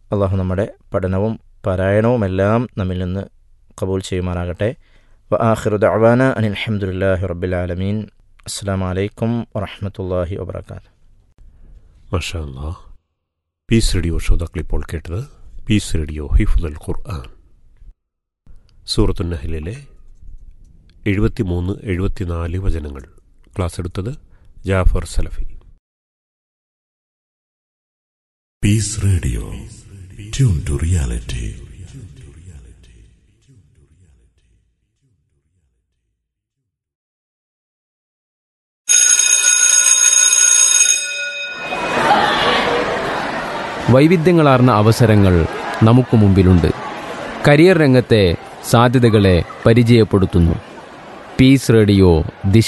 അള്ളാഹു നമ്മുടെ പഠനവും പാരായണവുമെല്ലാം നമ്മിൽ നിന്ന് കബൂൽ ചെയ്യുമാറാകട്ടെ വ ആഖിറു ദഅവാന അനിൽ അൽഹംദുലില്ലാഹി റബ്ബിൽ ആലമീൻ അസ്സലാമു അലൈക്കും വറഹ്മത്തുള്ളാഹി വബറകാതുഹു മഷാ അല്ലാ പീസ് റേഡിയോ ശ്രോതാക്കൾ ഇപ്പോൾ കേട്ടത് പീസ് റേഡിയോ ഹിഫുദൽ ഖുർആൻ സൂറത്തുന്നഹലിലെ എഴുപത്തിമൂന്ന് എഴുപത്തിനാല് വചനങ്ങൾ ക്ലാസ് എടുത്തത് ജാഫർ സലഫി Peace Radio. Tune to reality. വൈവിധ്യങ്ങളാർന്ന അവസരങ്ങൾ നമുക്ക് മുമ്പിലുണ്ട് കരിയർ രംഗത്തെ സാധ്യതകളെ പരിചയപ്പെടുത്തുന്നു peace radio Disha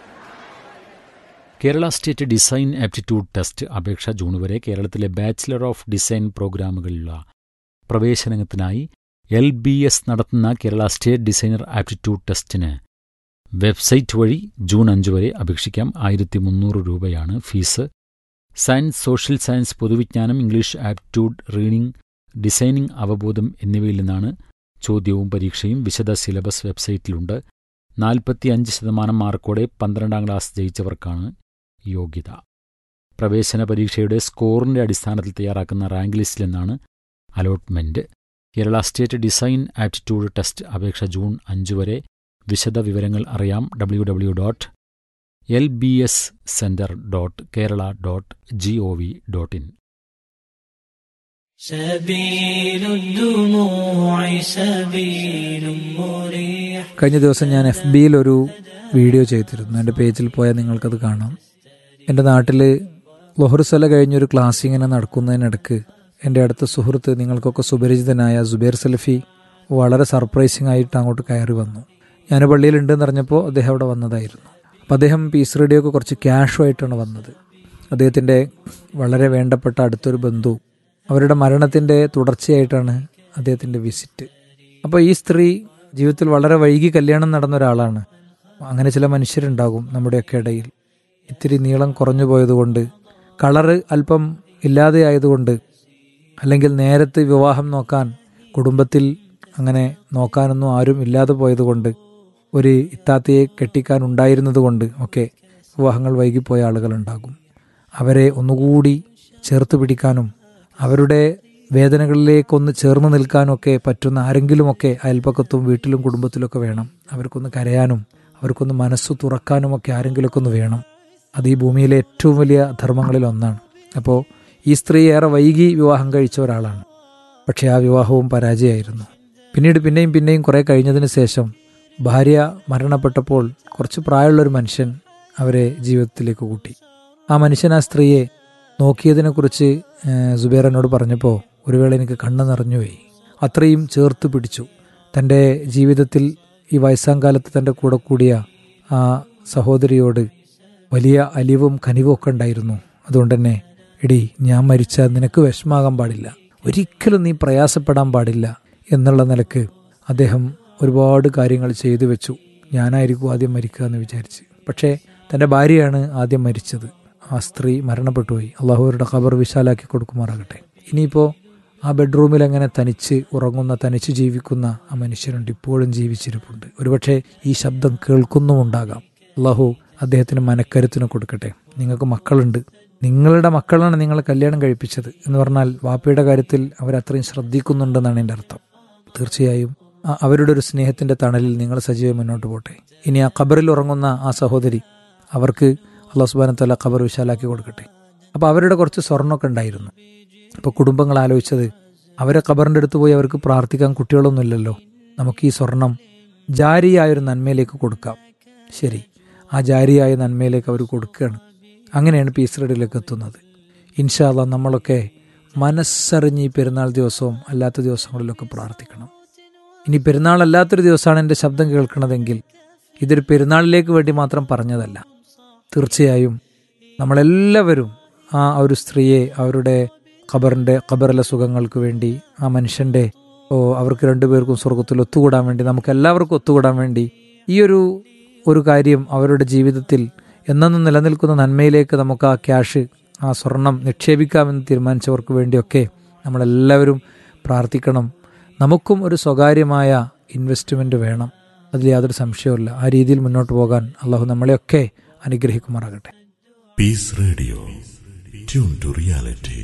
Kerala state design aptitude test അപേക്ഷ ജൂൺ വരെ കേരളത്തിലെ ബാച്ചിലർ ഓഫ് ഡിസൈൻ പ്രോഗ്രാമുകളിലുള്ള പ്രവേശനത്തിനായി എൽ ബി എസ് നടത്തുന്ന കേരള സ്റ്റേറ്റ് ഡിസൈനർ ആപ്റ്റിറ്റ്യൂഡ് ടെസ്റ്റിന് വെബ്സൈറ്റ് വഴി ജൂൺ അഞ്ച് വരെ അപേക്ഷിക്കാം ആയിരത്തി മുന്നൂറ് രൂപയാണ് ഫീസ് സയൻസ് സോഷ്യൽ സയൻസ് പൊതുവിജ്ഞാനം ഇംഗ്ലീഷ് ആപ്റ്റിറ്റ്യൂഡ് റീഡിംഗ് ഡിസൈനിംഗ് അവബോധം എന്നിവയിൽ നിന്നാണ് ചോദ്യവും പരീക്ഷയും വിശദ സിലബസ് വെബ്സൈറ്റിലുണ്ട് നാൽപ്പത്തിയഞ്ച് ശതമാനം മാർക്കോടെ പന്ത്രണ്ടാം ക്ലാസ് ജയിച്ചവർക്കാണ് യോഗ്യത പ്രവേശന പരീക്ഷയുടെ സ്കോറിന്റെ അടിസ്ഥാനത്തിൽ തയ്യാറാക്കുന്ന റാങ്ക് ലിസ്റ്റിൽ നിന്നാണ് allotment Kerala state design aptitude test അപേക്ഷ ജൂൺ അഞ്ച് വരെ വിശദ വിവരങ്ങൾ അറിയാം W W dot L B S centre dot Kerala dot G O V dot in سبيل الدموع سبيل مريح കഴിഞ്ഞ ദിവസം ഞാൻ എഫ് ബിയിൽ ഒരു വീഡിയോ ചെയ്തിരുന്നു എൻ്റെ പേജിൽ പോയാൽ നിങ്ങൾക്കത് കാണാം എൻ്റെ നാട്ടിൽ ലൊഹറുസല കഴിഞ്ഞൊരു ക്ലാസ് ഇങ്ങനെ നടക്കുന്നതിനിടക്ക് എൻ്റെ അടുത്ത സുഹൃത്ത് നിങ്ങൾക്കൊക്കെ സുപരിചിതനായ സുബൈർ സലഫി വളരെ സർപ്രൈസിംഗ് ആയിട്ട് അങ്ങോട്ട് കയറി വന്നു ഞാൻ പള്ളിയിലുണ്ടെന്ന് അറിഞ്ഞപ്പോൾ അദ്ദേഹം അവിടെ വന്നതായിരുന്നു അപ്പോൾ അദ്ദേഹം പീസ് റേഡിയോക്ക് കുറച്ച് ക്യാഷുമായിട്ടാണ് വന്നത് അദ്ദേഹത്തിൻ്റെ വളരെ വേണ്ടപ്പെട്ട അടുത്തൊരു ബന്ധു അവരുടെ മരണത്തിൻ്റെ തുടർച്ചയായിട്ടാണ് അദ്ദേഹത്തിൻ്റെ വിസിറ്റ് അപ്പോൾ ഈ സ്ത്രീ ജീവിതത്തിൽ വളരെ വൈകി കല്യാണം നടന്ന ഒരാളാണ് അങ്ങനെ ചില മനുഷ്യരുണ്ടാകും നമ്മുടെയൊക്കെ ഇടയിൽ ഇത്തിരി നീളം കുറഞ്ഞു പോയതുകൊണ്ട് കളറ് അല്പം ഇല്ലാതെയായതുകൊണ്ട് അല്ലെങ്കിൽ നേരത്തെ വിവാഹം നോക്കാൻ കുടുംബത്തിൽ അങ്ങനെ നോക്കാനൊന്നും ആരും ഇല്ലാതെ പോയതുകൊണ്ട് ഒരു ഇത്താത്തയെ കെട്ടിക്കാൻ ഉണ്ടായിരുന്നതുകൊണ്ട് ഒക്കെ വിവാഹങ്ങൾ വൈകിപ്പോയ ആളുകളുണ്ടാകും അവരെ ഒന്നുകൂടി ചേർത്ത് പിടിക്കാനും അവരുടെ വേദനകളിലേക്കൊന്ന് ചേർന്ന് നിൽക്കാനൊക്കെ പറ്റുന്ന ആരെങ്കിലുമൊക്കെ അയൽപ്പക്കത്തും വീട്ടിലും കുടുംബത്തിലൊക്കെ വേണം അവർക്കൊന്ന് കരയാനും അവർക്കൊന്ന് മനസ്സ് തുറക്കാനുമൊക്കെ ആരെങ്കിലുമൊക്കെ ഒന്ന് വേണം അത് ഈ ഭൂമിയിലെ ഏറ്റവും വലിയ ധർമ്മങ്ങളിൽ ഒന്നാണ് അപ്പോൾ ഈ സ്ത്രീ ഏറെ വൈകി വിവാഹം കഴിച്ച ഒരാളാണ് പക്ഷേ ആ വിവാഹവും പരാജയമായിരുന്നു പിന്നീട് പിന്നെയും പിന്നെയും കുറേ കഴിഞ്ഞതിന് ശേഷം ഭാര്യ മരണപ്പെട്ടപ്പോൾ കുറച്ച് പ്രായമുള്ളൊരു മനുഷ്യൻ അവരെ ജീവിതത്തിലേക്ക് കൂട്ടി ആ മനുഷ്യൻ ആ സ്ത്രീയെ നോക്കിയതിനെക്കുറിച്ച് സുബേർ എന്നോട് പറഞ്ഞപ്പോൾ ഒരു വേള എനിക്ക് കണ്ണ് നിറഞ്ഞുപോയി അത്രയും ചേർത്ത് പിടിച്ചു തൻ്റെ ജീവിതത്തിൽ ഈ വയസ്സാം കാലത്ത് തൻ്റെ കൂടെ കൂടിയ ആ സഹോദരിയോട് വലിയ അലിവും കനിവും ഒക്കെ ഉണ്ടായിരുന്നു അതുകൊണ്ട് തന്നെ എടി ഞാൻ മരിച്ചാൽ നിനക്ക് വിഷമാകാൻ പാടില്ല ഒരിക്കലും നീ പ്രയാസപ്പെടാൻ പാടില്ല എന്നുള്ള നിലക്ക് അദ്ദേഹം ഒരുപാട് കാര്യങ്ങൾ ചെയ്തു വെച്ചു ഞാനായിരിക്കും ആദ്യം മരിക്കുക എന്ന് വിചാരിച്ച് പക്ഷേ തൻ്റെ ഭാര്യയാണ് ആദ്യം മരിച്ചത് ആ സ്ത്രീ മരണപ്പെട്ടുപോയി അള്ളാഹുവരുടെ ഖബർ വിശാലാക്കി കൊടുക്കുമാറാകട്ടെ ഇനിയിപ്പോൾ ആ ബെഡ്റൂമിൽ അങ്ങനെ തനിച്ച് ഉറങ്ങുന്ന തനിച്ച് ജീവിക്കുന്ന ആ മനുഷ്യരുണ്ട് ഇപ്പോഴും ജീവിച്ചിരിപ്പുണ്ട് ഒരുപക്ഷെ ഈ ശബ്ദം കേൾക്കുന്നുമുണ്ടാകാം അള്ളാഹു അദ്ദേഹത്തിന് മനക്കരുത്തിന് കൊടുക്കട്ടെ നിങ്ങൾക്ക് മക്കളുണ്ട് നിങ്ങളുടെ മക്കളാണ് നിങ്ങളെ കല്യാണം കഴിപ്പിച്ചത് എന്ന് പറഞ്ഞാൽ വാപ്പയുടെ കാര്യത്തിൽ അവരത്രയും ശ്രദ്ധിക്കുന്നുണ്ടെന്നാണ് എൻ്റെ അർത്ഥം തീർച്ചയായും ആ- അവരുടെ ഒരു സ്നേഹത്തിന്റെ തണലിൽ നിങ്ങൾ സജീവം മുന്നോട്ട് പോട്ടെ ഇനി ആ ഖബറിൽ ഉറങ്ങുന്ന ആ സഹോദരി അവർക്ക് അള്ളാഹു സുബാന തല ഖബർ വിശാലാക്കി കൊടുക്കട്ടെ അപ്പോൾ അവരുടെ കുറച്ച് സ്വർണ്ണമൊക്കെ ഉണ്ടായിരുന്നു അപ്പോൾ കുടുംബങ്ങൾ ആലോചിച്ചത് അവരെ ഖബറിൻ്റെ അടുത്ത് പോയി അവർക്ക് പ്രാർത്ഥിക്കാൻ കുട്ടികളൊന്നുമില്ലല്ലോ നമുക്ക് ഈ സ്വർണം ജാരിയായൊരു നന്മയിലേക്ക് കൊടുക്കാം ശരി ആ ജാരിയായ നന്മയിലേക്ക് അവർ കൊടുക്കുകയാണ് അങ്ങനെയാണ് പീസ് റെഡിയിലേക്ക് എത്തുന്നത് ഇൻഷാല്ല നമ്മളൊക്കെ മനസ്സറിഞ്ഞ് ഈ പെരുന്നാൾ ദിവസവും അല്ലാത്ത ദിവസങ്ങളിലൊക്കെ പ്രാർത്ഥിക്കണം ഇനി പെരുന്നാൾ അല്ലാത്തൊരു ദിവസമാണ് എൻ്റെ ശബ്ദം കേൾക്കണതെങ്കിൽ ഇതൊരു പെരുന്നാളിലേക്ക് വേണ്ടി മാത്രം പറഞ്ഞതല്ല തീർച്ചയായും നമ്മളെല്ലാവരും ആ ഒരു സ്ത്രീയെ അവരുടെ ഖബറിൻ്റെ ഖബറിലെ സുഖങ്ങൾക്ക് വേണ്ടി ആ മനുഷ്യൻ്റെ ഓ അവർക്ക് രണ്ടുപേർക്കും സ്വർഗത്തിൽ ഒത്തുകൂടാൻ വേണ്ടി നമുക്ക് എല്ലാവർക്കും ഒത്തുകൂടാൻ വേണ്ടി ഈ ഒരു ഒരു കാര്യം അവരുടെ ജീവിതത്തിൽ എന്നെന്നും നിലനിൽക്കുന്ന നന്മയിലേക്ക് നമുക്ക് ആ ക്യാഷ് ആ സ്വർണം നിക്ഷേപിക്കാമെന്ന് തീരുമാനിച്ചവർക്ക് വേണ്ടിയൊക്കെ നമ്മളെല്ലാവരും പ്രാർത്ഥിക്കണം നമുക്കും ഒരു സ്വകാര്യമായ ഇൻവെസ്റ്റ്മെൻറ്റ് വേണം അതിൽ യാതൊരു സംശയവുമില്ല ആ രീതിയിൽ മുന്നോട്ട് പോകാൻ അള്ളാഹു നമ്മളെയൊക്കെ അനുഗ്രഹിക്കുമാറാകട്ടെ Peace Radio. Tune to reality.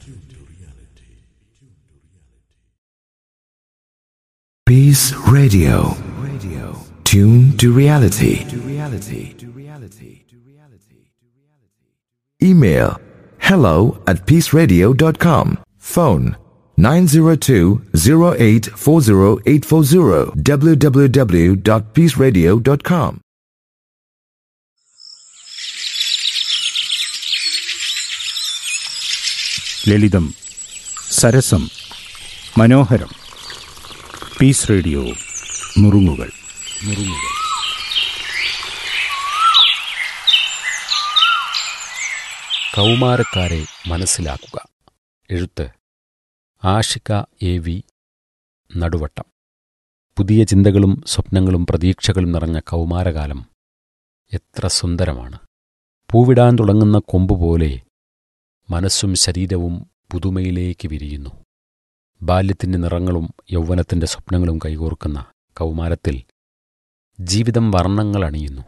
Peace Radio. Radio. Tune to reality. To reality. To reality. To reality. Email hello at peaceradio.com. Phone 902-0840840 www.peaceradio.com. ലളിതം സരസം മനോഹരം പീസ് റേഡിയോ നുറുങ്ങുകൾ നുറുങ്ങുകൾ കൗമാരക്കാരെ മനസ്സിലാക്കുക എഴുത്ത് ആഷിക എ വി നടുവട്ടം പുതിയ ചിന്തകളും സ്വപ്നങ്ങളും പ്രതീക്ഷകളും നിറഞ്ഞ കൗമാരകാലം എത്ര സുന്ദരമാണ് പൂവിടാൻ തുടങ്ങുന്ന കൊമ്പുപോലെ മനസ്സും ശരീരവും പുതുമയിലേക്ക് വിരിയുന്നു ബാല്യത്തിൻ്റെ നിറങ്ങളും യൗവനത്തിൻ്റെ സ്വപ്നങ്ങളും കൈകോർക്കുന്ന കൗമാരത്തിൽ ജീവിതം വർണ്ണങ്ങൾ അണിയുന്നു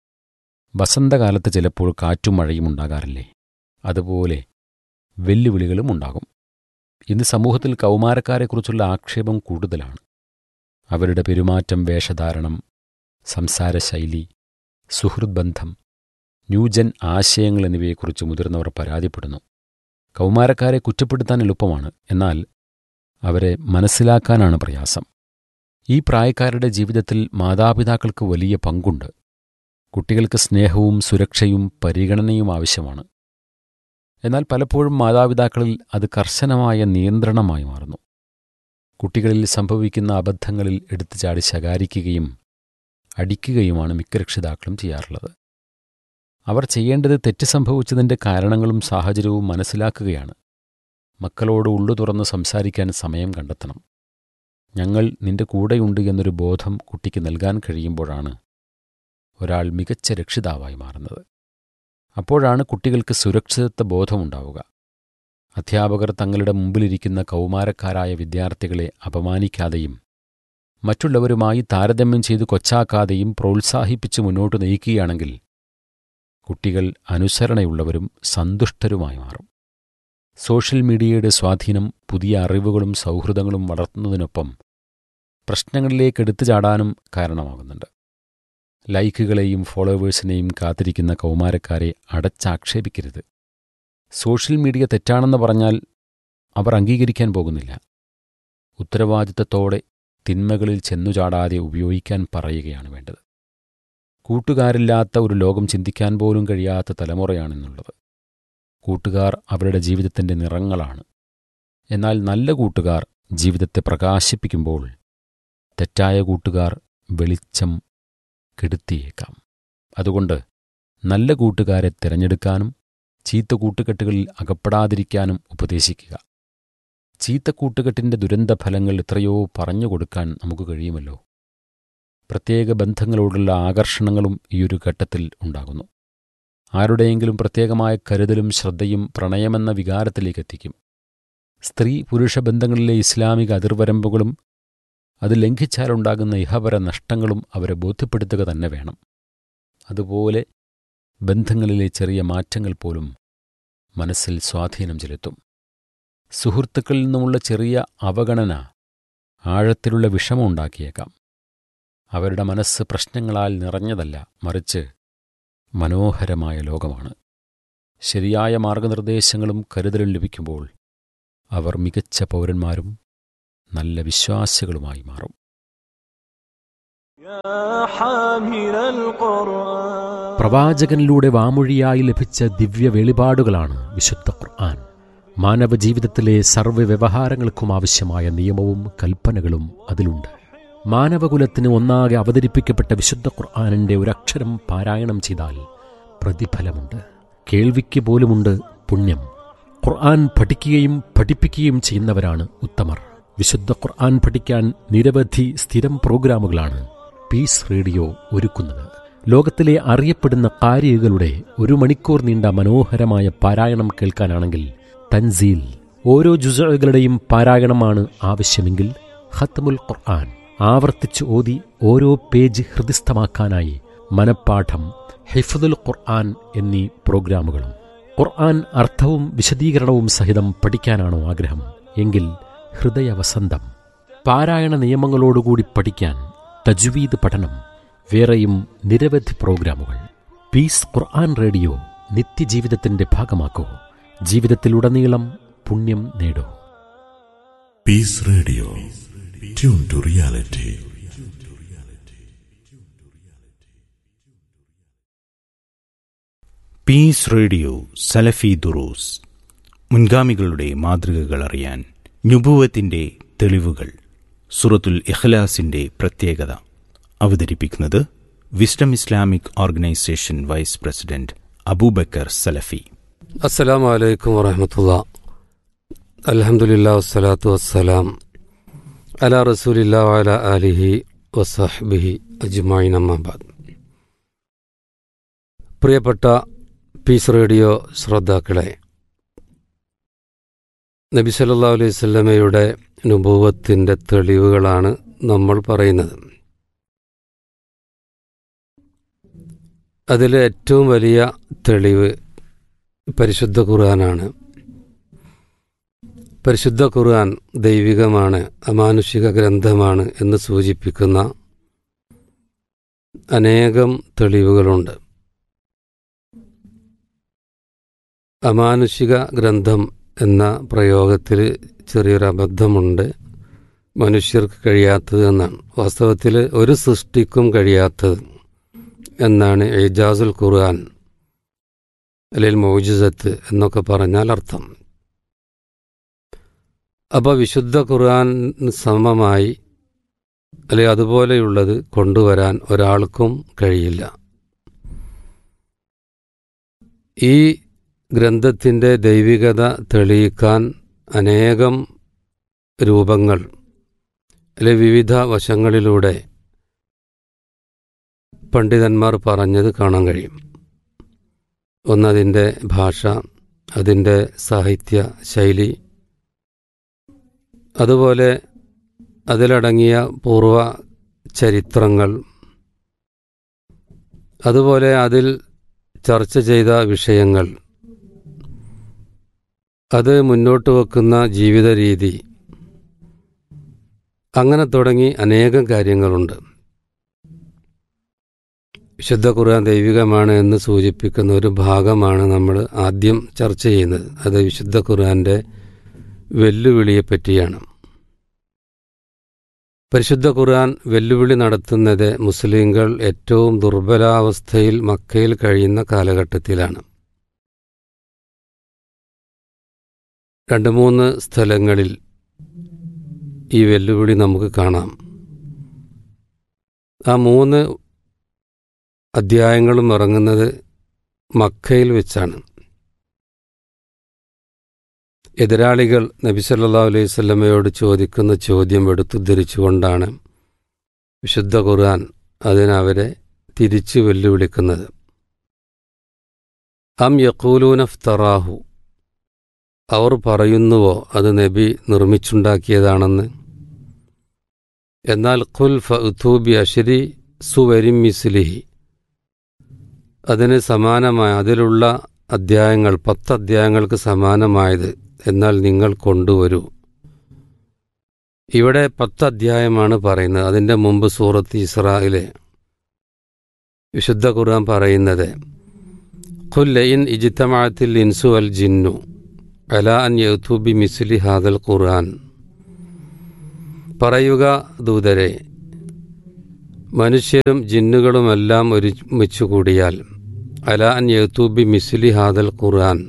വസന്തകാലത്ത് ചിലപ്പോൾ കാറ്റും മഴയും ഉണ്ടാകാറില്ലേ അതുപോലെ വെല്ലുവിളികളും ഉണ്ടാകും ഇന്ന് സമൂഹത്തിൽ കൗമാരക്കാരെക്കുറിച്ചുള്ള ആക്ഷേപം കൂടുതലാണ് അവരുടെ പെരുമാറ്റം വേഷധാരണം സംസാരശൈലി സുഹൃത് ബന്ധം ന്യൂജൻ ആശയങ്ങൾ എന്നിവയെക്കുറിച്ച് മുതിർന്നവർ പരാതിപ്പെടുന്നു കൗമാരക്കാരെ കുറ്റപ്പെടുത്താൻ എളുപ്പമാണ് എന്നാൽ അവരെ മനസ്സിലാക്കാനാണ് പ്രയാസം ഈ പ്രായക്കാരുടെ ജീവിതത്തിൽ മാതാപിതാക്കൾക്ക് വലിയ പങ്കുണ്ട് കുട്ടികൾക്ക് സ്നേഹവും സുരക്ഷയും പരിഗണനയും ആവശ്യമാണ് എന്നാൽ പലപ്പോഴും മാതാപിതാക്കളിൽ അത് കർശനമായ നിയന്ത്രണമായി മാറുന്നു കുട്ടികളിൽ സംഭവിക്കുന്ന അബദ്ധങ്ങളിൽ എടുത്തുചാടി ശകാരിക്കുകയും അടിക്കുകയുമാണ് മിക്ക രക്ഷിതാക്കളും ചെയ്യാറുള്ളത് അവർ ചെയ്യേണ്ടത് തെറ്റ് സംഭവിച്ചതിൻ്റെ കാരണങ്ങളും സാഹചര്യവും മനസ്സിലാക്കുകയാണ് മക്കളോട് ഉള്ളു തുറന്ന് സംസാരിക്കാൻ സമയം കണ്ടെത്തണം ഞങ്ങൾ നിന്റെ കൂടെയുണ്ട് എന്നൊരു ബോധം കുട്ടിക്ക് നൽകാൻ കഴിയുമ്പോഴാണ് ഒരാൾ മികച്ച രക്ഷിതാവായി മാറുന്നത് അപ്പോഴാണ് കുട്ടികൾക്ക് സുരക്ഷിതത്വ ബോധമുണ്ടാവുക അധ്യാപകർ തങ്ങളുടെ മുമ്പിലിരിക്കുന്ന കൗമാരക്കാരായ വിദ്യാർത്ഥികളെ അപമാനിക്കാതെയും മറ്റുള്ളവരുമായി താരതമ്യം ചെയ്ത് കൊച്ചാക്കാതെയും പ്രോത്സാഹിപ്പിച്ച് മുന്നോട്ട് നയിക്കുകയാണെങ്കിൽ കുട്ടികൾ അനുസരണയുള്ളവരും സന്തുഷ്ടരുമായി മാറും സോഷ്യൽ മീഡിയയുടെ സ്വാധീനം പുതിയ അറിവുകളും സൗഹൃദങ്ങളും വളർത്തുന്നതിനൊപ്പം പ്രശ്നങ്ങളിലേക്ക് എടുത്തു ചാടാനും കാരണമാകുന്നുണ്ട് ലൈക്കുകളെയും ഫോളോവേഴ്സിനെയും കാത്തിരിക്കുന്ന കൗമാരക്കാരെ അടച്ചാക്ഷേപിക്കരുത് സോഷ്യൽ മീഡിയ തെറ്റാണെന്ന് പറഞ്ഞാൽ അവർ അംഗീകരിക്കാൻ പോകുന്നില്ല ഉത്തരവാദിത്തത്തോടെ തിന്മകളിൽ ചെന്നുചാടാതെ ഉപയോഗിക്കാൻ പറയുകയാണ് വേണ്ടത് കൂട്ടുകാരില്ലാത്ത ഒരു ലോകം ചിന്തിക്കാൻ പോലും കഴിയാത്ത തലമുറയാണെന്നുള്ളത് കൂട്ടുകാർ അവരുടെ ജീവിതത്തിൻ്റെ നിറങ്ങളാണ് എന്നാൽ നല്ല കൂട്ടുകാർ ജീവിതത്തെ പ്രകാശിപ്പിക്കുമ്പോൾ തെറ്റായ കൂട്ടുകാർ വെളിച്ചം കെടുത്തിയേക്കാം അതുകൊണ്ട് നല്ല കൂട്ടുകാരെ തിരഞ്ഞെടുക്കാനും ചീത്ത കൂട്ടുകെട്ടുകളിൽ അകപ്പെടാതിരിക്കാനും ഉപദേശിക്കുക ചീത്ത കൂട്ടുകെട്ടിൻ്റെ ദുരന്ത ഫലങ്ങൾ എത്രയോ പറഞ്ഞുകൊടുക്കാൻ നമുക്ക് കഴിയുമല്ലോ പ്രത്യേക ബന്ധങ്ങളോടുള്ള ആകർഷണങ്ങളും ഈയൊരു ഘട്ടത്തിൽ ഉണ്ടാകുന്നു ആരുടെയെങ്കിലും പ്രത്യേകമായ കരുതലും ശ്രദ്ധയും പ്രണയമെന്ന വികാരത്തിലേക്ക് എത്തിക്കും സ്ത്രീ പുരുഷ ബന്ധങ്ങളിലെ ഇസ്ലാമിക അതിർവരമ്പുകളും അത് ലംഘിച്ചാലുണ്ടാകുന്ന ഇഹപര നഷ്ടങ്ങളും അവരെ ബോധ്യപ്പെടുത്തുക തന്നെ വേണം അതുപോലെ ബന്ധങ്ങളിലെ ചെറിയ മാറ്റങ്ങൾ പോലും മനസ്സിൽ സ്വാധീനം ചെലുത്തും സുഹൃത്തുക്കളിൽ നിന്നുമുള്ള ചെറിയ അവഗണന ആഴത്തിലുള്ള വിഷമമുണ്ടാക്കിയേക്കാം അവരുടെ മനസ്സ് പ്രശ്നങ്ങളാൽ നിറഞ്ഞതല്ല മറിച്ച് മനോഹരമായ ലോകമാണ് ശരിയായ മാർഗനിർദ്ദേശങ്ങളും കരുതലും ലഭിക്കുമ്പോൾ അവർ മികച്ച പൗരന്മാരും നല്ല വിശ്വാസികളുമായി മാറും പ്രവാചകനിലൂടെ വാമൊഴിയായി ലഭിച്ച ദിവ്യ വെളിപാടുകളാണ് വിശുദ്ധ ഖുർആൻ മാനവ ജീവിതത്തിലെ സർവ്വ വ്യവഹാരങ്ങൾക്കും ആവശ്യമായ നിയമവും കൽപ്പനകളും അതിലുണ്ട് മാനവകുലത്തിന് ഒന്നാകെ അവതരിപ്പിക്കപ്പെട്ട വിശുദ്ധ ഖുർആാനിൻ്റെ ഒരക്ഷരം പാരായണം ചെയ്താൽ പ്രതിഫലമുണ്ട് കേൾവിക്ക് പോലുമുണ്ട് പുണ്യം ഖുർആൻ പഠിക്കുകയും പഠിപ്പിക്കുകയും ചെയ്യുന്നവരാണ് ഉത്തമർ വിശുദ്ധ ഖുർആൻ പഠിക്കാൻ നിരവധി സ്ഥിരം പ്രോഗ്രാമുകളാണ് പീസ് റേഡിയോ ഒരുക്കുന്നത് ലോകത്തിലെ അറിയപ്പെടുന്ന കാരികളുടെ ഒരു മണിക്കൂർ നീണ്ട മനോഹരമായ പാരായണം കേൾക്കാനാണെങ്കിൽ തൻസീൽ ഓരോ ജുസകളുടെയും പാരായണമാണ് ആവശ്യമെങ്കിൽ ഖത്തമുൽ ഖുർആൻ ആവർത്തിച്ച് ഓതി ഓരോ പേജ് ഹൃദിസ്ഥമാക്കാനായി മനപ്പാഠം ഹിഫദുൽ ഖുർആൻ എന്നീ പ്രോഗ്രാമുകളും ഖുർആൻ അർത്ഥവും വിശദീകരണവും സഹിതം പഠിക്കാനാണോ ആഗ്രഹം എങ്കിൽ ഹൃദയവസന്തം പാരായണ നിയമങ്ങളോടുകൂടി പഠിക്കാൻ തജ്വീദ് പഠനം വേറെയും നിരവധി പ്രോഗ്രാമുകൾ പീസ് ഖുർആൻ റേഡിയോ നിത്യജീവിതത്തിന്റെ ഭാഗമാക്കൂ ജീവിതത്തിലുടനീളം പുണ്യം നേടൂ Peace Radio. Tune to reality. Peace radio സലഫി ദുറൂസ് മുൻഗാമികളുടെ മാതൃകകൾ അറിയാൻ നുബുവത്തിന്റെ തെളിവുകൾ സുറത്തുൽ ഇഖ്ലാസിന്റെ പ്രത്യേകത അവതരിപ്പിക്കുന്നത് wisdom Islamic organisation vice president Abubakar Salafi അസ്സലാമു അലൈക്കും വറഹമത്തുള്ള അൽഹംദുലില്ലാ വസ്സലാത്തു വസ്സലാം അലാ റസൂലില്ലാ വഅല ആലിഹി വസഹ്ബിഹി അജ്മഈൻ അമ്മാബാദ് പ്രിയപ്പെട്ട പീസ് റേഡിയോ ശ്രോതാക്കളെ നബി സല്ലല്ലാഹു അലൈഹി വസല്ലമയുടെ നുബൂവത്തിൻ്റെ തെളിവുകളാണ് നമ്മൾ പറയുന്നത് അതിലെ ഏറ്റവും വലിയ തെളിവ് പരിശുദ്ധ ഖുർആനാണ് പരിശുദ്ധ ഖുർആൻ ദൈവികമാണ് അമാനുഷിക ഗ്രന്ഥമാണ് എന്ന് സൂചിപ്പിക്കുന്ന അനേകം തെളിവുകളുണ്ട് അമാനുഷിക ഗ്രന്ഥം എന്ന പ്രയോഗത്തിൽ ചെറിയൊരു അബദ്ധമുണ്ട് മനുഷ്യർക്ക് കഴിയാത്തത് എന്നാണ് വാസ്തവത്തിൽ ഒരു സൃഷ്ടിക്കും കഴിയാത്തത് എന്നാണ് എജാസുൽ ഖുർആൻ അല്ലെങ്കിൽ മൗജിസത്ത് എന്നൊക്കെ പറഞ്ഞാൽ അർത്ഥം അപ്പോൾ വിശുദ്ധ ഖുർആൻ സമമായി അല്ലെങ്കിൽ അതുപോലെയുള്ളത് കൊണ്ടുവരാൻ ഒരാൾക്കും കഴിയില്ല ഈ ഗ്രന്ഥത്തിൻ്റെ ദൈവികത തെളിയിക്കാൻ അനേകം രൂപങ്ങൾ അല്ലെ വിവിധ വശങ്ങളിലൂടെ പണ്ഡിതന്മാർ പറഞ്ഞത് കാണാൻ കഴിയും ഒന്നതിൻ്റെ ഭാഷ അതിൻ്റെ സാഹിത്യ ശൈലി അതുപോലെ അതിലടങ്ങിയ പൂർവ ചരിത്രങ്ങൾ അതുപോലെ അതിൽ ചർച്ച ചെയ്ത വിഷയങ്ങൾ അത് മുന്നോട്ട് വെക്കുന്ന ജീവിത രീതി അങ്ങനെ തുടങ്ങി അനേകം കാര്യങ്ങളുണ്ട് വിശുദ്ധ ഖുർആൻ ദൈവികമാണ് എന്ന് സൂചിപ്പിക്കുന്ന ഒരു ഭാഗമാണ് നമ്മൾ ആദ്യം ചർച്ച ചെയ്യുന്നത് അത് വിശുദ്ധ ഖുർആൻ്റെ വെല്ലുവിളിയെ പറ്റിയാണ് പരിശുദ്ധ ഖുർആൻ വെല്ലുവിളി നടത്തുന്നത് മുസ്ലിങ്ങൾ ഏറ്റവും ദുർബലാവസ്ഥയിൽ മക്കയിൽ കഴിയുന്ന കാലഘട്ടത്തിലാണ് രണ്ട് മൂന്ന് സ്ഥലങ്ങളിൽ ഈ വെല്ലുവിളി നമുക്ക് കാണാം ആ മൂന്ന് അധ്യായങ്ങളും ഇറങ്ങുന്നത് മക്കയിൽ വെച്ചാണ് എതിരാളികൾ നബി സല്ലാ അലൈഹി സ്വല്ലമയോട് ചോദിക്കുന്ന ചോദ്യം എടുത്തുദ്ധരിച്ചുകൊണ്ടാണ് വിശുദ്ധ ഖുർആൻ അതിനവരെ തിരിച്ചു വെല്ലുവിളിക്കുന്നത് അം യക്കൂലൂനഫ്തറാഹു അവർ പറയുന്നുവോ അത് നബി നിർമ്മിച്ചുണ്ടാക്കിയതാണെന്ന് എന്നാൽ ഖുൽ ഫൂബി അഷരി സുവരിം മിസ്ലിഹി അതിന് സമാനമായ അതിലുള്ള അധ്യായങ്ങൾ പത്ത് അധ്യായങ്ങൾക്ക് സമാനമായത് എന്നാൽ നിങ്ങൾ കൊണ്ടുവരൂ ഇവിടെ പത്ത് അധ്യായമാണ് പറയുന്നത് അതിൻ്റെ മുമ്പ് സൂറത്ത് ഇസ്രായിലെ വിശുദ്ധ ഖുർആൻ പറയുന്നത് ഖുല്ലയിൻ ഇജിത്തമാത്തിൽ ഇൻസു അൽ ജിന്നു അല അൻ യൗത്തൂബി മിസ്ലി ഹാദൽ ഖുർആൻ പറയുക ദൂതരെ മനുഷ്യരും ജിന്നുകളുമെല്ലാം ഒരുമിച്ചു കൂടിയാൽ അല അൻ യൗത്തൂബി മിസ്ലി ഹാദൽ ഖുർആൻ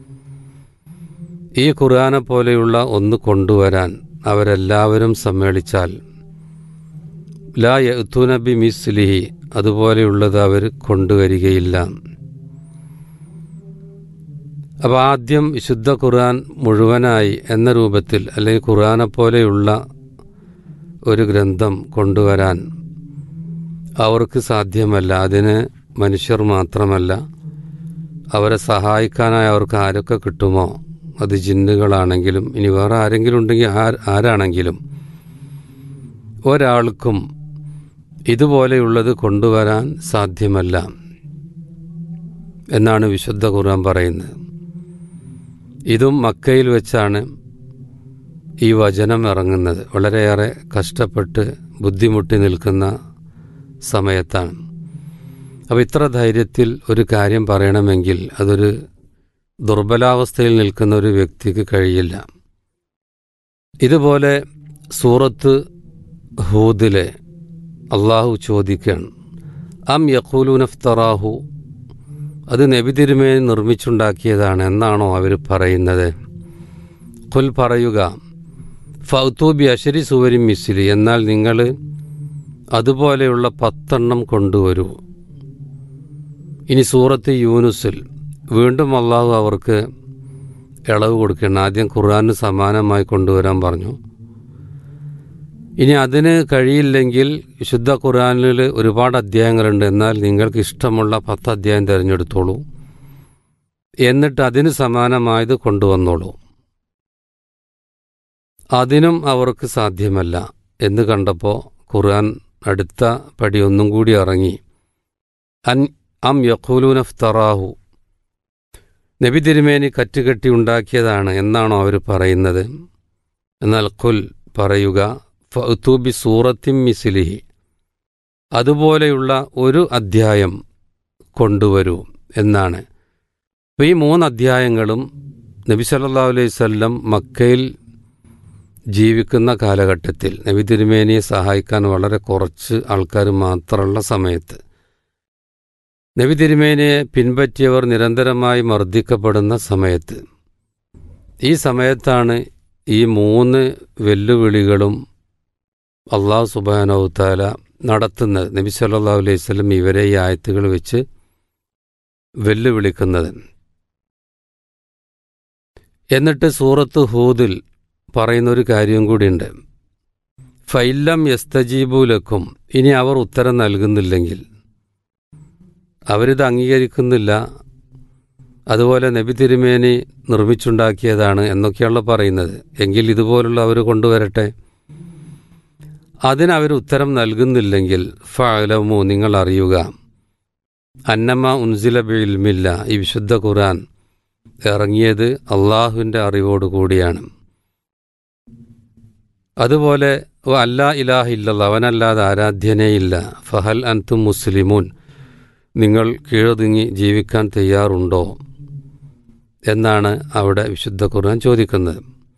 ഈ ഖുർആനെ പോലെയുള്ള ഒന്ന് കൊണ്ടുവരാൻ അവരെല്ലാവരും സമ്മേളിച്ചാൽ ലാ യൗത്തൂനബി മിസ്ലിഹി അതുപോലെയുള്ളത് അവർ കൊണ്ടുവരികയില്ല അപ്പോൾ ആദ്യം വിശുദ്ധ ഖുർആൻ മുഴുവനായി എന്ന രൂപത്തിൽ അല്ലെങ്കിൽ ഖുർആനെ പോലെയുള്ള ഒരു ഗ്രന്ഥം കൊണ്ടുവരാൻ അവർക്ക് സാധ്യമല്ല അതിന് മനുഷ്യർ മാത്രമല്ല അവരെ സഹായിക്കാനായി അവർക്ക് ആരൊക്കെ കിട്ടുമോ അത് ജിന്നുകളാണെങ്കിലും ഇനി വേറെ ആരെങ്കിലും ഉണ്ടെങ്കിൽ ആ- ആരാണെങ്കിലും ഒരാൾക്കും ഇതുപോലെയുള്ളത് കൊണ്ടുവരാൻ സാധ്യമല്ല എന്നാണ് വിശുദ്ധ ഖുർആൻ പറയുന്നത് ഇതും മക്കയിൽ വെച്ചാണ് ഈ വചനം ഇറങ്ങുന്നത് വളരെയേറെ കഷ്ടപ്പെട്ട് ബുദ്ധിമുട്ടി നിൽക്കുന്ന സമയത്താണ് അപ്പോൾ ഇത്ര ധൈര്യത്തിൽ ഒരു കാര്യം പറയണമെങ്കിൽ അതൊരു ദുർബലാവസ്ഥയിൽ നിൽക്കുന്ന ഒരു വ്യക്തിക്ക് കഴിയില്ല ഇതുപോലെ സൂറത്ത് ഹൂദിലെ അള്ളാഹു ചോദിക്കുകയാണ് അം യഖൂലുനഫ്തറാഹു അത് നബി തിരുമേനി നിർമ്മിച്ചുണ്ടാക്കിയതാണ് എന്നാണോ അവർ പറയുന്നത് കുൽ പറയുക ഫൗത്തൂബി അശരി സുവരി മിസിലി എന്നാൽ നിങ്ങൾ അതുപോലെയുള്ള പത്തെണ്ണം കൊണ്ടുവരൂ ഇനി സൂറത്ത് യൂനുസിൽ വീണ്ടും അള്ളാഹു അവർക്ക് ഇളവ് കൊടുക്കണം ആദ്യം ഖുർആന് സമാനമായി കൊണ്ടുവരാൻ പറഞ്ഞു ഇനി അതിന് കഴിയില്ലെങ്കിൽ വിശുദ്ധ ഖുർആനിൽ ഒരുപാട് അധ്യായങ്ങളുണ്ട് എന്നാൽ നിങ്ങൾക്ക് ഇഷ്ടമുള്ള പത്ത് അധ്യായം തിരഞ്ഞെടുത്തോളൂ എന്നിട്ട് അതിന് സമാനമായത് കൊണ്ടുവന്നോളൂ അതിനും അവർക്ക് സാധ്യമല്ല എന്ന് കണ്ടപ്പോൾ ഖുർആൻ അടുത്ത പടി ഒന്നും കൂടി ഇറങ്ങി അൻ അം യഖൂലൂനഫ്തറാഹു നബി തിരുമേനി കറ്റുകെട്ടി ഉണ്ടാക്കിയതാണ് എന്നാണോ അവർ പറയുന്നത് എന്നാൽ കുൽ പറയുക ഫൗത്തൂബി സൂറത്തിൻ മിസിലിഹി അതുപോലെയുള്ള ഒരു അധ്യായം കൊണ്ടുവരൂ എന്നാണ് അപ്പോൾ ഈ മൂന്ന് അധ്യായങ്ങളും നബി സല്ലല്ലാഹു അലൈഹി വസല്ലം മക്കയിൽ ജീവിക്കുന്ന കാലഘട്ടത്തിൽ നബി തിരുമേനിയെ സഹായിക്കാൻ വളരെ കുറച്ച് ആൾക്കാർ മാത്രമുള്ള സമയത്ത് നബി തിരുമേനിയെ പിൻപറ്റിയവർ നിരന്തരമായി മർദ്ദിക്കപ്പെടുന്ന സമയത്ത് ഈ സമയത്താണ് ഈ മൂന്ന് വെല്ലുവിളികളും അള്ളാഹു സുബാനവുത്താല നടത്തുന്നത് നബി സല്ലല്ലാഹു അലൈഹി വസല്ലം ഇവരെ ഈ ആയത്തുകൾ വെച്ച് വെല്ലുവിളിക്കുന്നത് എന്നിട്ട് സൂറത്ത് ഹൂദിൽ പറയുന്ന ഒരു കാര്യം കൂടിയുണ്ട് ഫൈലം യസ്തജീബുലക്കും ഇനി അവർ ഉത്തരം നൽകുന്നില്ലെങ്കിൽ അവരിത് അംഗീകരിക്കുന്നില്ല അതുപോലെ നബി തിരുമേനി നിർമ്മിച്ചുണ്ടാക്കിയതാണ് എന്നൊക്കെയുള്ള പറയുന്നത് എങ്കിൽ ഇതുപോലുള്ള അവർ കൊണ്ടുവരട്ടെ അതിനവർ ഉത്തരം നൽകുന്നില്ലെങ്കിൽ ഫലമു നിങ്ങൾ അറിയുക അന്നമ്മ ഉൻസില ബിൽമില്ല ഈ വിശുദ്ധ ഖുർആൻ ഇറങ്ങിയത് അള്ളാഹുവിൻ്റെ അറിവോടുകൂടിയാണ് അതുപോലെ "വ അല്ലാ ഇലാഹ ഇല്ലല്ല അവനല്ലാതെ ആരാധ്യനേയില്ല ഫഹൽ അൻതും മുസ്ലിമൂൻ നിങ്ങൾ കീഴൊതുങ്ങി ജീവിക്കാൻ തയ്യാറുണ്ടോ എന്നാണ് അവിടെ വിശുദ്ധ ഖുർആൻ ചോദിക്കുന്നത്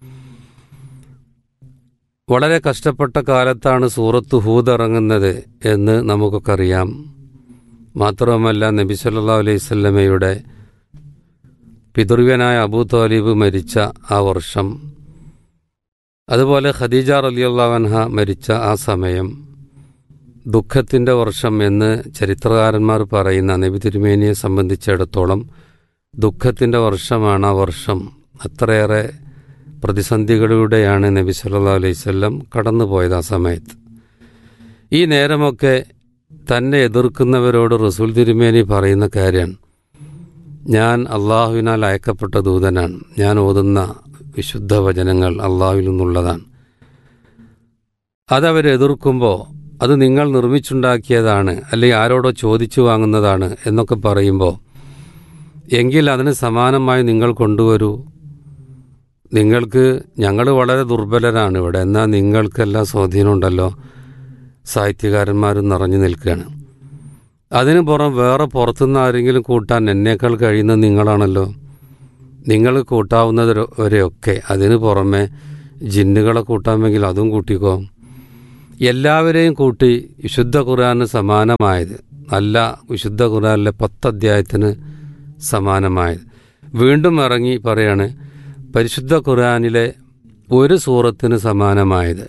വളരെ കഷ്ടപ്പെട്ട കാലത്താണ് സൂറത്ത് ഹൂദ് ഇറങ്ങുന്നത് എന്ന് നമുക്കൊക്കെ അറിയാം മാത്രവുമല്ല നബി സല്ലല്ലാഹു അലൈഹി സ്വല്ലമയുടെ പിതൃവ്യനായ അബൂ താലിബ് മരിച്ച ആ വർഷം അതുപോലെ ഖദീജ റലിയല്ലാവൻഹ മരിച്ച ആ സമയം ദുഃഖത്തിൻ്റെ വർഷം എന്ന് ചരിത്രകാരന്മാർ പറയുന്ന നബി തിരുമേനിയെ സംബന്ധിച്ചിടത്തോളം ദുഃഖത്തിൻ്റെ വർഷമാണ് ആ വർഷം അത്രയേറെ പ്രതിസന്ധികളിലൂടെയാണ് നബി സല്ലല്ലാഹു അലൈഹി വസല്ലം കടന്നുപോയത് ആ സമയത്ത് ഈ നേരമൊക്കെ തന്നെ എതിർക്കുന്നവരോട് റസൂൽ തിരുമേനി പറയുന്ന കാര്യമാണ് ഞാൻ അള്ളാഹുവിനാൽ അയക്കപ്പെട്ട ദൂതനാണ് ഞാൻ ഓതുന്ന വിശുദ്ധ വചനങ്ങൾ അള്ളാഹുവിൽ നിന്നുള്ളതാണ് അതവർ എതിർക്കുമ്പോൾ അത് നിങ്ങൾ നിർമ്മിച്ചുണ്ടാക്കിയതാണ് അല്ലെങ്കിൽ ആരോടോ ചോദിച്ചു വാങ്ങുന്നതാണ് എന്നൊക്കെ പറയുമ്പോൾ എങ്കിൽ അതിന് സമാനമായി നിങ്ങൾ കൊണ്ടുവരൂ നിങ്ങൾക്ക് ഞങ്ങൾ വളരെ ദുർബലരാണ് ഇവിടെ എന്നാൽ നിങ്ങൾക്കെല്ലാം സ്വാധീനമുണ്ടല്ലോ സാഹിത്യകാരന്മാരും നിറഞ്ഞു നിൽക്കുകയാണ് അതിന് പുറം വേറെ പുറത്തുനിന്ന് ആരെങ്കിലും കൂട്ടാൻ എന്നേക്കാൾ കഴിയുന്നത് നിങ്ങളാണല്ലോ നിങ്ങൾ കൂട്ടാവുന്നത് വരെയൊക്കെ അതിന് പുറമെ ജിന്നുകളെ കൂട്ടാമെങ്കിൽ അതും കൂട്ടിക്കോ എല്ലാവരെയും കൂട്ടി വിശുദ്ധ ഖുർആന് സമാനമായത് അല്ല വിശുദ്ധ ഖുർആനിലെ പത്ത് അധ്യായത്തിന് സമാനമായത് വീണ്ടും ഇറങ്ങി പറയാണ് പരിശുദ്ധ ഖുർആനിലെ ഒരു സൂറത്തിന് സമാനമായത്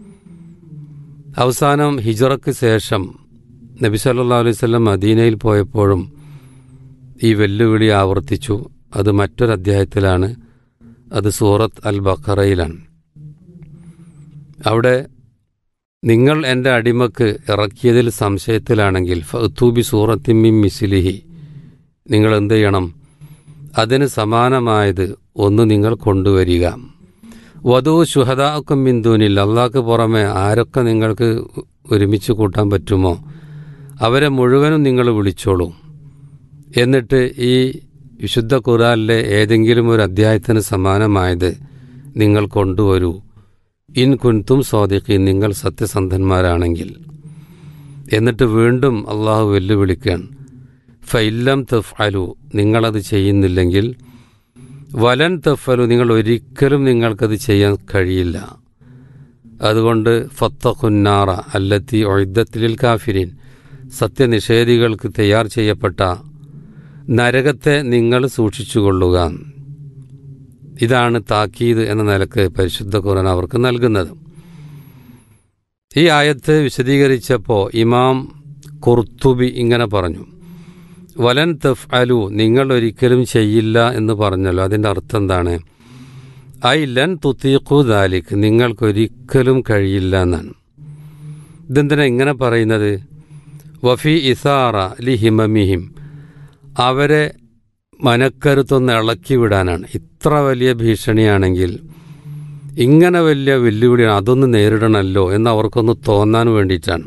അവസാനം ഹിജറയ്ക്ക് ശേഷം നബി സല്ലല്ലാഹു അലൈഹി വസല്ലം മദീനയിൽ പോയപ്പോഴും ഈ വെല്ലുവിളി ആവർത്തിച്ചു അത് മറ്റൊരധ്യായത്തിലാണ് അത് സൂറത്ത് അൽ ബഖറയിലാണ് അവിടെ നിങ്ങൾ എൻ്റെ അടിമക്ക് ഇറക്കിയതിൽ സംശയത്തിലാണെങ്കിൽ ഫത്തൂബി സൂറത്തിമ്മി മിസിലിഹി നിങ്ങൾ എന്ത് ചെയ്യണം അതിന് സമാനമായത് ഒന്ന് നിങ്ങൾ കൊണ്ടുവരിക വധു ശുഹദാക്കും ബിന്ദുനിൽ അള്ളാഹ്ക്ക് പുറമെ ആരൊക്കെ നിങ്ങൾക്ക് ഒരുമിച്ച് കൂട്ടാൻ പറ്റുമോ അവരെ മുഴുവനും നിങ്ങൾ വിളിച്ചോളൂ എന്നിട്ട് ഈ വിശുദ്ധ ഖുറാനിലെ ഏതെങ്കിലും ഒരു അധ്യായത്തിന് സമാനമായത് നിങ്ങൾ കൊണ്ടുവരൂ ഇൻ കുൻതും സ്വാദിഖീൻ നിങ്ങൾ സത്യസന്ധന്മാരാണെങ്കിൽ എന്നിട്ട് വീണ്ടും അള്ളാഹു വെല്ലുവിളിക്കുകയാണ് ഫൈല്ലം തഫ്അലു നിങ്ങളത് ചെയ്യുന്നില്ലെങ്കിൽ വലൻ തഫലു നിങ്ങൾ ഒരിക്കലും നിങ്ങൾക്കത് ചെയ്യാൻ കഴിയില്ല അതുകൊണ്ട് ഫത്തഖുന്നാറ അല്ലത്തി ഒഴുദ്ധത്തിലിൽ കാഫിരിൻ സത്യനിഷേധികൾക്ക് തയ്യാർ ചെയ്യപ്പെട്ട നരകത്തെ നിങ്ങൾ സൂക്ഷിച്ചുകൊള്ളുക ഇതാണ് താക്കീത് എന്ന നിലക്ക് പരിശുദ്ധ ഖുർആൻ അവർക്ക് നൽകുന്നത് ഈ ആയത്ത് വിശദീകരിച്ചപ്പോൾ ഇമാം കുർത്തുബി ഇങ്ങനെ പറഞ്ഞു വലൻ തഫ് അലു നിങ്ങൾ ഒരിക്കലും ചെയ്യില്ല എന്ന് പറഞ്ഞല്ലോ അതിൻ്റെ അർത്ഥം എന്താണ് ഐ ലൻ തുത്തീഖു ദാലിക് നിങ്ങൾക്കൊരിക്കലും കഴിയില്ല എന്നാണ് ഇതെന്തിനാ ഇങ്ങനെ പറയുന്നത് വഫി ഇസാറ ലി ഹിമമിഹിം അവരെ മനക്കരുത്തൊന്ന് ഇളക്കി വിടാനാണ് ഇത്ര വലിയ ഭീഷണിയാണെങ്കിൽ ഇങ്ങനെ വലിയ വെല്ലുവിളിയാണ് അതൊന്ന് നേരിടണമല്ലോ എന്ന് അവർക്കൊന്ന് തോന്നാൻ വേണ്ടിയിട്ടാണ്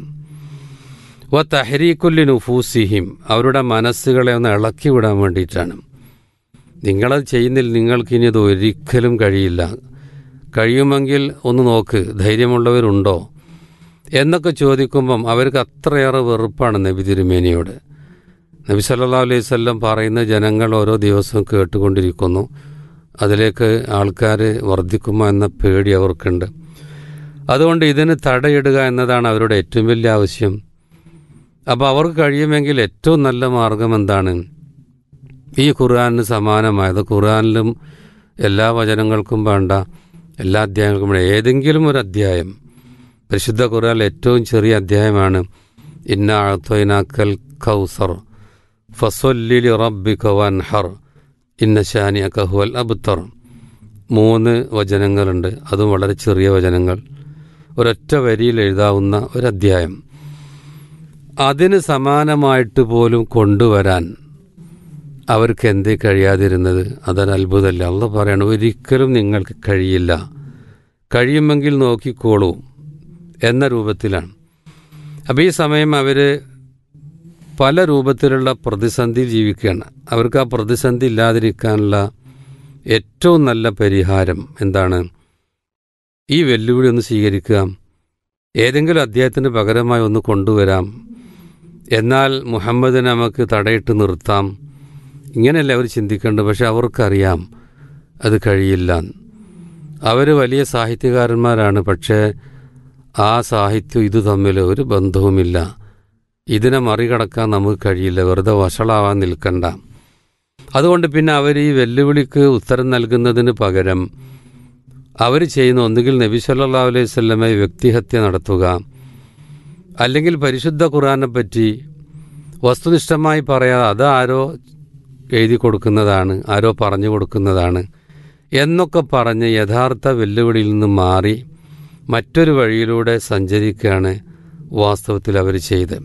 വ തഹരീക്കുല്ലി നുഫൂസിഹിം അവരുടെ മനസ്സുകളെ ഒന്ന് ഇളക്കി വിടാൻ വേണ്ടിയിട്ടാണ് നിങ്ങളത് ചെയ്യുന്നില്ല നിങ്ങൾക്കിനി അത് ഒരിക്കലും കഴിയില്ല കഴിയുമെങ്കിൽ ഒന്ന് നോക്ക് ധൈര്യമുള്ളവരുണ്ടോ എന്നൊക്കെ ചോദിക്കുമ്പം അവർക്ക് അത്രയേറെ വെറുപ്പാണ് നബി തിരുമേനിയോട് നബി സല്ലാ അലൈഹി സ്വല്ലം പറയുന്ന ജനങ്ങൾ ഓരോ ദിവസവും കേട്ടുകൊണ്ടിരിക്കുന്നു അതിലേക്ക് ആൾക്കാർ വർദ്ധിക്കുമോ എന്ന പേടി അവർക്കുണ്ട് അതുകൊണ്ട് ഇതിന് തടയിടുക എന്നതാണ് അവരുടെ ഏറ്റവും വലിയ ആവശ്യം അപ്പോൾ അവർക്ക് കഴിയുമെങ്കിൽ ഏറ്റവും നല്ല മാർഗം എന്താണ് ഈ ഖുർആാനിന് സമാനമായത് ഖുർആാനിലും എല്ലാ വചനങ്ങൾക്കും വേണ്ട എല്ലാ അധ്യായങ്ങൾക്കും വേണ്ട ഏതെങ്കിലും ഒരു അധ്യായം പരിശുദ്ധ ഖുർആാനിൽ ഏറ്റവും ചെറിയ അധ്യായമാണ് ഇന്ന അഴത്തൊയിനാക്കൽ ഖൗസർ ഫസൊല്ലിലി റബ്ബിക വൻഹർ ഇന്ന ഷാനി കഹുവൽ അബ്തർ മൂന്ന് വചനങ്ങളുണ്ട് അതും വളരെ ചെറിയ വചനങ്ങൾ ഒരൊറ്റ വരിയിൽ എഴുതാവുന്ന ഒരധ്യായം അതിന് സമാനമായിട്ട് പോലും കൊണ്ടുവരാൻ അവർക്ക് എന്തേ കഴിയാതിരുന്നത് അതൊരു അത്ഭുതമല്ല അള്ള പറയണം ഒരിക്കലും നിങ്ങൾക്ക് കഴിയില്ല കഴിയുമെങ്കിൽ നോക്കിക്കോളൂ എന്ന രൂപത്തിലാണ് അപ്പോൾ ഈ സമയം അവർ പല രൂപത്തിലുള്ള പ്രതിസന്ധി ജീവിക്കുകയാണ് അവർക്ക് ആ പ്രതിസന്ധി ഇല്ലാതിരിക്കാനുള്ള ഏറ്റവും നല്ല പരിഹാരം എന്താണ് ഈ വെല്ലുവിളി ഒന്ന് സ്വീകരിക്കുക ഏതെങ്കിലും അദ്ദേഹത്തിന് പകരമായി ഒന്ന് കൊണ്ടുവരാം എന്നാൽ മുഹമ്മദിനെ നമുക്ക് തടയിട്ട് നിർത്താം ഇങ്ങനെയല്ല അവർ ചിന്തിക്കേണ്ടത് പക്ഷെ അവർക്കറിയാം അത് കഴിയില്ല അവർ വലിയ സാഹിത്യകാരന്മാരാണ് പക്ഷേ ആ സാഹിത്യം ഇത് തമ്മിൽ ഒരു ബന്ധവുമില്ല ഇതിനെ മറികടക്കാൻ നമുക്ക് കഴിയില്ല വെറുതെ വഷളാവാൻ നിൽക്കണ്ട അതുകൊണ്ട് പിന്നെ അവർ ഈ വെല്ലുവിളിക്ക് ഉത്തരം നൽകുന്നതിന് പകരം അവർ ചെയ്യുന്ന ഒന്നുകിൽ നബി സല്ലാ അലൈഹി സ്വല്ലമെ വ്യക്തിഹത്യ നടത്തുക അല്ലെങ്കിൽ പരിശുദ്ധ ഖുറാനെ പറ്റി വസ്തുനിഷ്ഠമായി പറയാതെ അത് ആരോ എഴുതി കൊടുക്കുന്നതാണ് ആരോ പറഞ്ഞു കൊടുക്കുന്നതാണ് എന്നൊക്കെ പറഞ്ഞ് യഥാർത്ഥ വെല്ലുവിളിയിൽ നിന്ന് മാറി മറ്റൊരു വഴിയിലൂടെ സഞ്ചരിക്കുകയാണ് വാസ്തവത്തിൽ അവർ ചെയ്ത്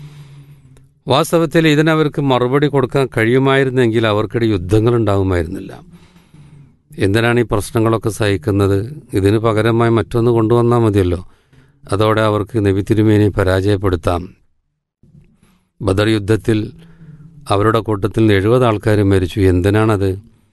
വാസ്തവത്തിൽ ഇതിനവർക്ക് മറുപടി കൊടുക്കാൻ കഴിയുമായിരുന്നെങ്കിൽ അവർക്കിടെ യുദ്ധങ്ങൾ ഉണ്ടാകുമായിരുന്നില്ല എന്തിനാണ് ഈ പ്രശ്നങ്ങളൊക്കെ സഹിക്കുന്നത് ഇതിന് പകരമായി മറ്റൊന്ന് കൊണ്ടുവന്നാൽ മതിയല്ലോ അതോടെ അവർക്ക് നബി തിരുമേനി പരാജയപ്പെടുത്താം ബദർ യുദ്ധത്തിൽ അവരുടെ കൂട്ടത്തിൽ നിന്ന് എഴുപത് ആൾക്കാർ മരിച്ചു എന്തിനാണത്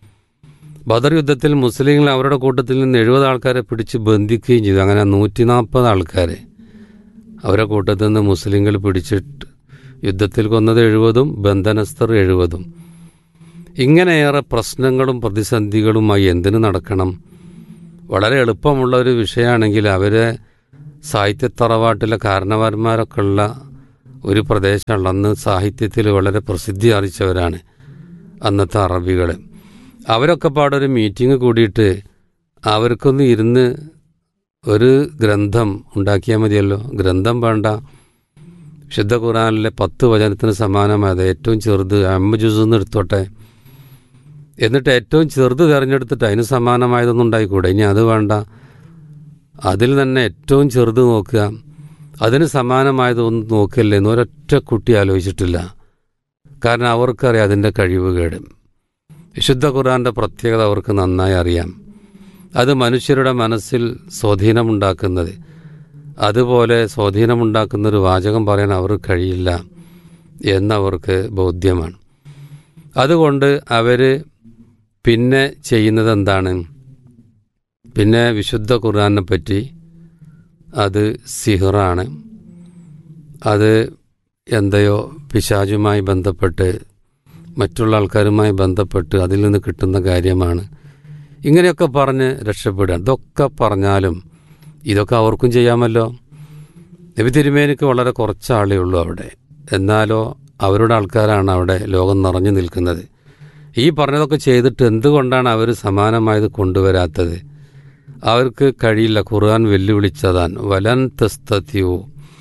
ബദർ യുദ്ധത്തിൽ മുസ്ലിങ്ങൾ അവരുടെ കൂട്ടത്തിൽ നിന്ന് എഴുപത് ആൾക്കാരെ പിടിച്ച് ബന്ധിക്കുകയും ചെയ്തു അങ്ങനെ നൂറ്റി നാൽപ്പത് ആൾക്കാരെ അവരുടെ കൂട്ടത്തിൽ നിന്ന് മുസ്ലിങ്ങൾ പിടിച്ചിട്ട് യുദ്ധത്തിൽ കൊന്നത് എഴുപതും ബന്ധനസ്ഥർ എഴുപതും ഇങ്ങനെയേറെ പ്രശ്നങ്ങളും പ്രതിസന്ധികളുമായി എന്തിനു നടക്കണം വളരെ എളുപ്പമുള്ള ഒരു വിഷയമാണെങ്കിൽ അവരെ സാഹിത്യത്തറവാട്ടിലെ കാരണവന്മാരൊക്കെ ഉള്ള ഒരു പ്രദേശമുള്ള അന്ന് സാഹിത്യത്തിൽ വളരെ പ്രസിദ്ധി അറിയിച്ചവരാണ് അന്നത്തെ അറബികൾ അവരൊക്കെ പാടൊരു മീറ്റിംഗ് കൂടിയിട്ട് അവർക്കൊന്ന് ഇരുന്ന് ഒരു ഗ്രന്ഥം ഉണ്ടാക്കിയാൽ മതിയല്ലോ ഗ്രന്ഥം വേണ്ട വിശുദ്ധ ഖുറാനിലെ പത്ത് വചനത്തിന് സമാനമായത് ഏറ്റവും ചെറുത് അമ്മ ജുസെന്ന് എടുത്തോട്ടെ എന്നിട്ട് ഏറ്റവും ചെറുത് തിരഞ്ഞെടുത്തിട്ട് അതിന് സമാനമായതൊന്നും ഉണ്ടായിക്കൂടെ ഇനി അത് വേണ്ട അതിൽ തന്നെ ഏറ്റവും ചെറുത് നോക്കുക അതിന് സമാനമായതൊന്നും നോക്കില്ല എന്ന് ഒരൊറ്റ കുട്ടി ആലോചിച്ചിട്ടില്ല കാരണം അവർക്കറിയാം അതിൻ്റെ കഴിവ് കേട് വിശുദ്ധ ഖുർആന്റെ പ്രത്യേകത അവർക്ക് നന്നായി അറിയാം അത് മനുഷ്യരുടെ മനസ്സിൽ സ്വാധീനമുണ്ടാക്കുന്നത് അതുപോലെ സ്വാധീനമുണ്ടാക്കുന്ന ഒരു വാചകം പറയാൻ അവർക്ക് കഴിയില്ല എന്നവർക്ക് ബോധ്യമാണ് അതുകൊണ്ട് അവർ പിന്നെ ചെയ്യുന്നത് എന്താണ് പിന്നെ വിശുദ്ധ ഖുർആനെ പറ്റി അത് സിഹറാണ് അത് എന്തയോ പിശാചുമായി ബന്ധപ്പെട്ട് മറ്റുള്ള ആൾക്കാരുമായി ബന്ധപ്പെട്ട് അതിൽ നിന്ന് കിട്ടുന്ന കാര്യമാണ് ഇങ്ങനെയൊക്കെ പറഞ്ഞ് രക്ഷപ്പെടുക ഇതൊക്കെ പറഞ്ഞാലും ഇതൊക്കെ അവർക്കും ചെയ്യാമല്ലോ നബി തിരുമേനിക്ക് വളരെ കുറച്ച് ആളേ ഉള്ളൂ അവിടെ എന്നാലോ അവരുടെ ആൾക്കാരാണ് അവിടെ ലോകം നിറഞ്ഞു നിൽക്കുന്നത് ഈ പറഞ്ഞതൊക്കെ ചെയ്തിട്ട് എന്തുകൊണ്ടാണ് അവർ സമാനമായത് കൊണ്ടുവരാത്തത് അവർക്ക് കഴിയില്ല ഖുർആൻ വെല്ലുവിളിച്ചതാൻ വലൻ തസ്തത്യു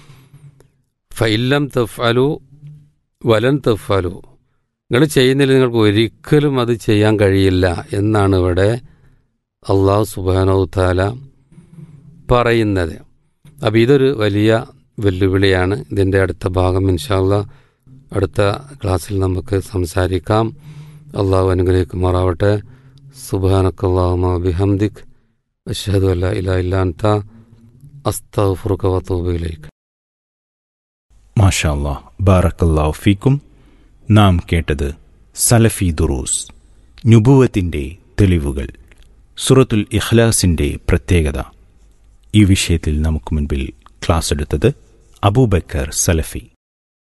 ഫൈലം തഫ്അലു വലൻ തഫ്അലു നിങ്ങൾ ചെയ്യുന്നില്ല നിങ്ങൾക്ക് ഒരിക്കലും അത് ചെയ്യാൻ കഴിയില്ല എന്നാണ് ഇവിടെ അള്ളാഹു സുബാനോ താല പറയുന്നത് അപ്പോൾ ഇതൊരു വലിയ വെല്ലുവിളിയാണ് ഇതിൻ്റെ അടുത്ത ഭാഗം ഇൻഷാല്ല അടുത്ത ക്ലാസ്സിൽ നമുക്ക് സംസാരിക്കാം അള്ളാഹു അനുഗ്രഹിക്കുമാറാവട്ടെ സുബാനക്കല്ലാഹുമ ബിഹംദിക് അഷ്ഹദു അല്ല ഇല ഇല്ലാത്ത അസ്തഫുറുഖ വത്തൂബയിലേക്ക് മാഷാ അല്ലാ ബാറക്കല്ലാഹു ഫീക്കും നാം കേട്ടത് സലഫി ദുറൂസ് നുബുവത്തിൻ്റെ തെളിവുകൾ സുറത്തുൽ ഇഖ്ലാസിൻ്റെ പ്രത്യേകത ഈ വിഷയത്തിൽ നമുക്ക് മുൻപിൽ ക്ലാസ് എടുത്തത് അബൂബക്കർ സലഫി